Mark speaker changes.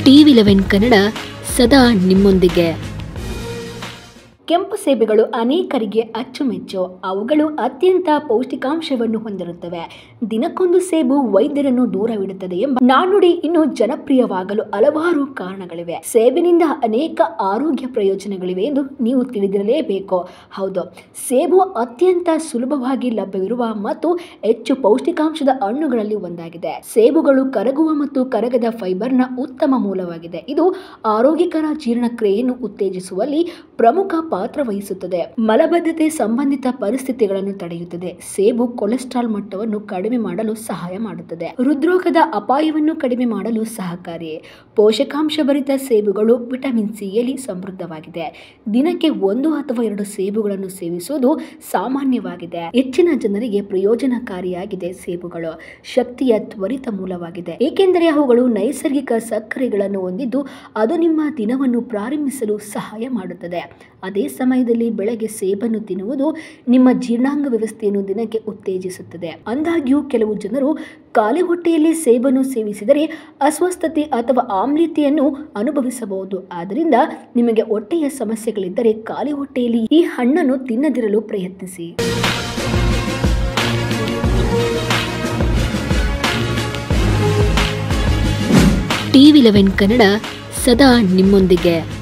Speaker 1: TV eleven Kannada ಸದಾ ನಿಮ್ಮೊಂದಿಗೆ
Speaker 2: ಕೆಂಪು ಸೇಬುಗಳು ಅನೇಕರಿಗೆ ಅಚ್ಚುಮೆಚ್ಚು ಅವುಗಳು ಅತ್ಯಂತ ಪೌಷ್ಟಿಕಾಂಶವನ್ನು ಹೊಂದಿರುತ್ತವೆ ದಿನಕ್ಕೊಂದು ಸೇಬು ವೈದ್ಯರನ್ನು ದೂರವಿಡುತ್ತದೆ ಎಂಬ ನಾಣ್ಣುಡಿ ಇನ್ನು ಜನಪ್ರಿಯವಾಗಲು ಹಲವಾರು ಕಾರಣಗಳಿವೆ ಸೇಬಿನಿಂದ ಅನೇಕ ಆರೋಗ್ಯ ಪ್ರಯೋಜನಗಳಿವೆ ಎಂದು ನೀವು ತಿಳಿದಿರಲೇಬೇಕು ಹೌದು ಸೇಬು ಅತ್ಯಂತ ಸುಲಭವಾಗಿ ಲಭ್ಯವಿರುವ ಮತ್ತು ಹೆಚ್ಚು ಪೌಷ್ಟಿಕಾಂಶದ ಹಣ್ಣುಗಳಲ್ಲಿ ಒಂದಾಗಿದೆ ಸೇಬುಗಳು ಕರಗುವ ಮತ್ತು ಕರಗದ ಫೈಬರ್ನ ಉತ್ತಮ ಮೂಲವಾಗಿದೆ ಇದು ಆರೋಗ್ಯಕರ ಜೀರ್ಣಕ್ರಿಯೆಯನ್ನು ಉತ್ತೇಜಿಸುವಲ್ಲಿ ಪ್ರಮುಖ ಪಾತ್ರ ವಹಿಸುತ್ತದೆ ಮಲಬದ್ಧತೆ ಸಂಬಂಧಿತ ಪರಿಸ್ಥಿತಿಗಳನ್ನು ತಡೆಯುತ್ತದೆ ಸೇಬು ಕೊಲೆಸ್ಟ್ರಾಲ್ ಮಟ್ಟವನ್ನು ಕಡಿಮೆ ಮಾಡಲು ಸಹಾಯ ಮಾಡುತ್ತದೆ ಹೃದ್ರೋಗದ ಅಪಾಯವನ್ನು ಕಡಿಮೆ ಮಾಡಲು ಸಹಕಾರಿ ಪೋಷಕಾಂಶ ಭರಿತ ಸೇಬುಗಳು ವಿಟಮಿನ್ ಸಿಯಲ್ಲಿ ಸಮೃದ್ಧವಾಗಿದೆ ದಿನಕ್ಕೆ ಒಂದು ಅಥವಾ ಎರಡು ಸೇಬುಗಳನ್ನು ಸೇವಿಸುವುದು ಸಾಮಾನ್ಯವಾಗಿದೆ ಹೆಚ್ಚಿನ ಜನರಿಗೆ ಪ್ರಯೋಜನಕಾರಿಯಾಗಿದೆ ಸೇಬುಗಳು ಶಕ್ತಿಯ ತ್ವರಿತ ಮೂಲವಾಗಿದೆ ಏಕೆಂದರೆ ಅವುಗಳು ನೈಸರ್ಗಿಕ ಸಕ್ಕರೆಗಳನ್ನು ಹೊಂದಿದ್ದು ಅದು ನಿಮ್ಮ ದಿನವನ್ನು ಪ್ರಾರಂಭಿಸಲು ಸಹಾಯ ಮಾಡುತ್ತದೆ ಅದೇ ಸಮಯದಲ್ಲಿ ಬೆಳಗ್ಗೆ ಸೇಬನ್ನು ತಿನ್ನುವುದು ನಿಮ್ಮ ಜೀರ್ಣಾಂಗ ವ್ಯವಸ್ಥೆಯನ್ನು ದಿನಕ್ಕೆ ಉತ್ತೇಜಿಸುತ್ತದೆ ಅಂದಾಗ್ಯೂ ಕೆಲವು ಜನರು ಖಾಲಿ ಹೊಟ್ಟೆಯಲ್ಲಿ ಸೇಬನ್ನು ಸೇವಿಸಿದರೆ ಅಸ್ವಸ್ಥತೆ ಅಥವಾ ಆಮ್ಲೀಯತೆಯನ್ನು ಅನುಭವಿಸಬಹುದು ಆದ್ದರಿಂದ ನಿಮಗೆ ಹೊಟ್ಟೆಯ ಸಮಸ್ಯೆಗಳಿದ್ದರೆ ಖಾಲಿ ಹೊಟ್ಟೆಯಲ್ಲಿ ಈ ಹಣ್ಣನ್ನು ತಿನ್ನದಿರಲು ಪ್ರಯತ್ನಿಸಿ
Speaker 1: ಟಿವಿ ಲೆವೆನ್ ಕನ್ನಡ ಸದಾ ನಿಮ್ಮೊಂದಿಗೆ